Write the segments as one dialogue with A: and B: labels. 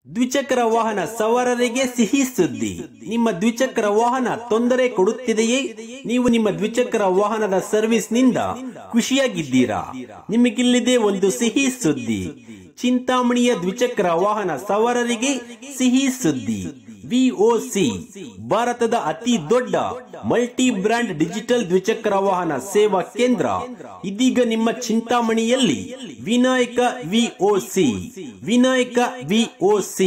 A: ದ್ವಿಚಕ್ರ ವಾಹನ ಸವಾರರಿಗೆ ಸಿಹಿ ಸುದ್ದಿ ನಿಮ್ಮ ದ್ವಿಚಕ್ರ ವಾಹನ ತೊಂದರೆ ಕೊಡುತ್ತಿದೆಯೇ ನೀವು ನಿಮ್ಮ ದ್ವಿಚಕ್ರ ವಾಹನದ ಸರ್ವಿಸ್ ನಿಂದ ಖುಷಿಯಾಗಿದ್ದೀರಾ ನಿಮಗಿಲ್ಲಿದೆ ಒಂದು ಸಿಹಿ ಸುದ್ದಿ ಚಿಂತಾಮಣಿಯ ದ್ವಿಚಕ್ರ ವಾಹನ ಸವಾರರಿಗೆ ಸಿಹಿ ಸುದ್ದಿ ವಿಒಸಿ ಭಾರತದ ಅತಿ ದೊಡ್ಡ ಮಲ್ಟಿ ಬ್ರ್ಯಾಂಡ್ ಡಿಜಿಟಲ್ ದ್ವಿಚಕ್ರ ವಾಹನ ಸೇವಾ ಕೇಂದ್ರ ಇದೀಗ ನಿಮ್ಮ ಚಿಂತಾಮಣಿಯಲ್ಲಿ ವಿನಾಯಕ ವಿಒಸಿ ವಿನಾಯಕ ವಿಒಸಿ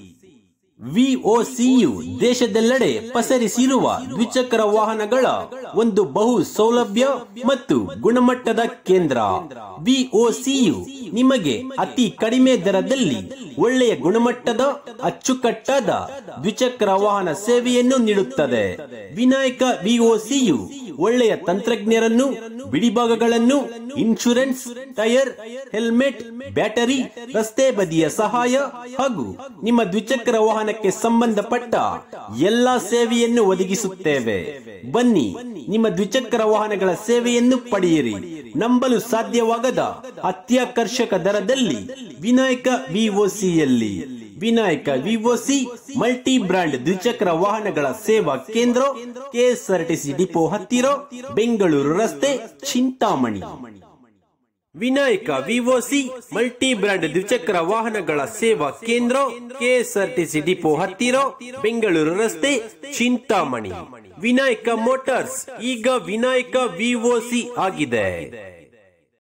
A: ವಿಒಸಿಯು ದೇಶದೆಲ್ಲೆಡೆ ಪಸರಿಸಿರುವ ದ್ವಿಚಕ್ರ ವಾಹನಗಳ ಒಂದು ಬಹು ಸೌಲಭ್ಯ ಮತ್ತು ಗುಣಮಟ್ಟದ ಕೇಂದ್ರ ವಿಒಸಿಯು ನಿಮಗೆ ಅತಿ ಕಡಿಮೆ ದರದಲ್ಲಿ ಒಳ್ಳೆಯ ಗುಣಮಟ್ಟದ ಅಚ್ಚುಕಟ್ಟಾದ ದ್ವಿಚಕ್ರ ವಾಹನ ಸೇವೆಯನ್ನು ನೀಡುತ್ತದೆ ವಿನಾಯಕ ವಿಒಸಿಯು ಒಳ್ಳೆಯ ತಂತ್ರಜ್ಞರನ್ನು ಬಿಡಿಭಾಗಗಳನ್ನು ಇನ್ಶೂರೆನ್ಸ್ ಟೈರ್ ಹೆಲ್ಮೆಟ್ ಬ್ಯಾಟರಿ ರಸ್ತೆ ಬದಿಯ ಸಹಾಯ ಹಾಗೂ ನಿಮ್ಮ ದ್ವಿಚಕ್ರ ವಾಹನಕ್ಕೆ ಸಂಬಂಧಪಟ್ಟ ಎಲ್ಲಾ ಸೇವೆಯನ್ನು ಒದಗಿಸುತ್ತೇವೆ ಬನ್ನಿ ನಿಮ್ಮ ದ್ವಿಚಕ್ರ ವಾಹನಗಳ ಸೇವೆಯನ್ನು ಪಡೆಯಿರಿ ನಂಬಲು ಸಾಧ್ಯವಾಗದ ಅತ್ಯಾಕರ್ಷಕ ದರದಲ್ಲಿ ವಿನಾಯಕ ವಿಒಸಿಯಲ್ಲಿ ವಿನಾಯಕ ವಿಒಸಿ ಮಲ್ಟಿ ಬ್ರಾಂಡ್ ದ್ವಿಚಕ್ರ ವಾಹನಗಳ ಸೇವಾ ಕೇಂದ್ರ ಕೆಎಸ್ಆರ್ಟಿಸಿ ಡಿಪೋ ಹತ್ತಿರ ಬೆಂಗಳೂರು ರಸ್ತೆ Chintamani Vinayaka VOC multi brand ದ್ವಿಚಕ್ರ ವಾಹನಗಳ ಸೇವಾ ಕೇಂದ್ರ ಕೆಎಸ್ಆರ್ಟಿಸಿ ಡಿಪೋ ಹತ್ತಿರ ಬೆಂಗಳೂರು ರಸ್ತೆ ಚಿಂತಾಮಣಿ ವಿನಾಯಕ ಮೋಟಾರ್ಸ್ ಈಗ ವಿನಾಯಕ ವಿಒಸಿ ಆಗಿದೆ